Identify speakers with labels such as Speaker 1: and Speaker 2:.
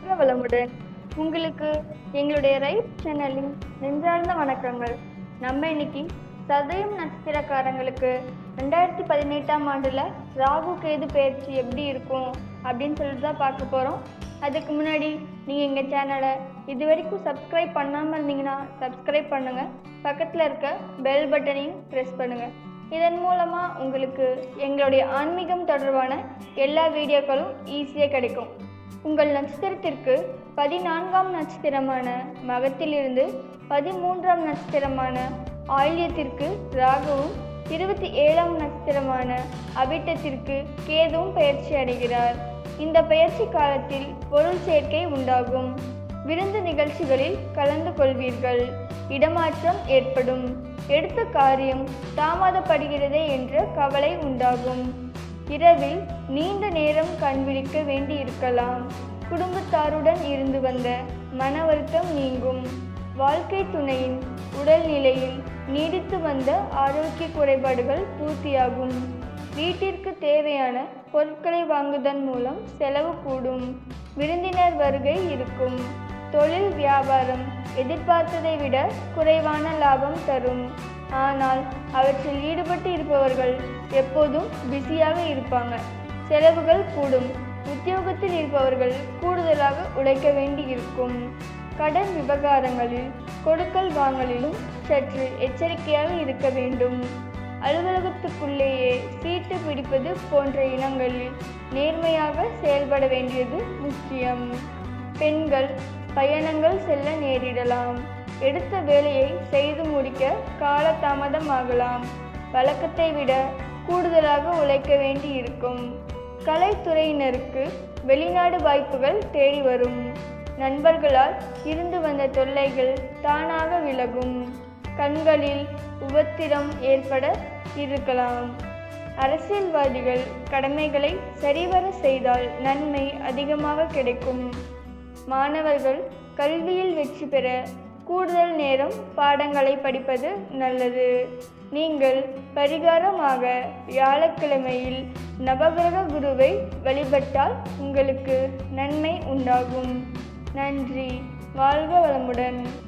Speaker 1: வாழ்க வளமுடன் உங்களுக்கு எங்களுடைய ரைட் சேனலின் நெஞ்சார்ந்த வணக்கங்கள் நம்ம இன்னைக்கு சதயம் நட்சத்திரக்காரங்களுக்கு ரெண்டாயிரத்தி பதினெட்டாம் ஆண்டில் ராகு கேது பயிற்சி எப்படி இருக்கும் அப்படின்னு சொல்லிட்டு தான் பார்க்க போகிறோம் அதுக்கு முன்னாடி நீங்கள் எங்கள் சேனலை இது வரைக்கும் சப்ஸ்கிரைப் பண்ணாமல் இருந்தீங்கன்னா சப்ஸ்கிரைப் பண்ணுங்கள் பக்கத்தில் இருக்க பெல் பட்டனையும் ப்ரெஸ் பண்ணுங்கள் இதன் மூலமாக உங்களுக்கு எங்களுடைய ஆன்மீகம் தொடர்பான எல்லா வீடியோக்களும் ஈஸியாக கிடைக்கும் உங்கள் நட்சத்திரத்திற்கு பதினான்காம் நட்சத்திரமான மகத்திலிருந்து பதிமூன்றாம் நட்சத்திரமான ஆயில்யத்திற்கு ராகுவும் இருபத்தி ஏழாம் நட்சத்திரமான அபிட்டத்திற்கு கேதுவும் பயிற்சி அடைகிறார் இந்த பயிற்சி காலத்தில் பொருள் சேர்க்கை உண்டாகும் விருந்து நிகழ்ச்சிகளில் கலந்து கொள்வீர்கள் இடமாற்றம் ஏற்படும் எடுத்த காரியம் தாமதப்படுகிறதே என்ற கவலை உண்டாகும் இரவில் நீண்ட நேரம் கண்விழிக்க வேண்டி இருக்கலாம் குடும்பத்தாருடன் இருந்து வந்த மன வருத்தம் நீங்கும் வாழ்க்கை துணையின் உடல்நிலையில் நீடித்து வந்த ஆரோக்கிய குறைபாடுகள் பூர்த்தியாகும் வீட்டிற்கு தேவையான பொருட்களை வாங்குவதன் மூலம் செலவு கூடும் விருந்தினர் வருகை இருக்கும் தொழில் வியாபாரம் எதிர்பார்த்ததை விட குறைவான லாபம் தரும் ஆனால் அவற்றில் ஈடுபட்டு இருப்பவர்கள் எப்போதும் பிஸியாக இருப்பாங்க செலவுகள் கூடும் உத்தியோகத்தில் இருப்பவர்கள் கூடுதலாக உழைக்க வேண்டி இருக்கும் கடன் விவகாரங்களில் கொடுக்கல் வாங்கலிலும் சற்று எச்சரிக்கையாக இருக்க வேண்டும் அலுவலகத்துக்குள்ளேயே சீட்டு பிடிப்பது போன்ற இனங்களில் நேர்மையாக செயல்பட வேண்டியது முக்கியம் பெண்கள் பயணங்கள் செல்ல நேரிடலாம் எடுத்த வேலையை செய்து முடிக்க காலதாமதமாகலாம் வழக்கத்தை விட கூடுதலாக உழைக்க வேண்டி இருக்கும் கலைத்துறையினருக்கு வெளிநாடு வாய்ப்புகள் தேடி வரும் நண்பர்களால் இருந்து வந்த தொல்லைகள் தானாக விலகும் கண்களில் உபத்திரம் ஏற்பட இருக்கலாம் அரசியல்வாதிகள் கடமைகளை சரிவர செய்தால் நன்மை அதிகமாக கிடைக்கும் மாணவர்கள் கல்வியில் வெற்றி பெற கூடுதல் நேரம் பாடங்களை படிப்பது நல்லது நீங்கள் பரிகாரமாக வியாழக்கிழமையில் நவகிரக குருவை வழிபட்டால் உங்களுக்கு நன்மை உண்டாகும் நன்றி வாழ்க வளமுடன்